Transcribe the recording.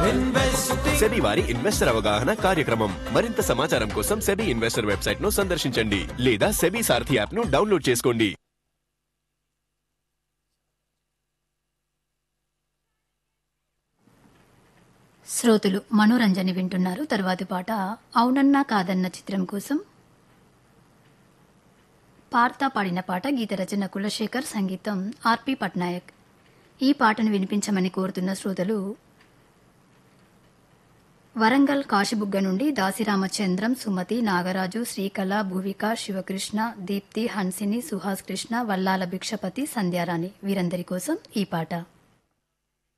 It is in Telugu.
సెబీ వారి ఇన్వెస్టర్ అవగాహన కార్యక్రమం మరింత సమాచారం కోసం సెబీ ఇన్వెస్టర్ వెబ్సైట్ ను సందర్శించండి లేదా సెబీ సారథి యాప్ ను డౌన్లోడ్ చేసుకోండి శ్రోతలు మనోరంజని వింటున్నారు తర్వాతి పాట అవునన్నా కాదన్న చిత్రం కోసం పార్తా పాడిన పాట గీత రచన కులశేఖర్ సంగీతం ఆర్పి పట్నాయక్ ఈ పాటను వినిపించమని కోరుతున్న శ్రోతలు వరంగల్ కాశీబుగ్గ నుండి దాసిరామచంద్రం సుమతి నాగరాజు శ్రీకళ భువిక శివకృష్ణ దీప్తి హన్సిని సుహాస్ కృష్ణ వల్లాల భిక్షపతి సంధ్యారాణి వీరందరి కోసం ఈ పాట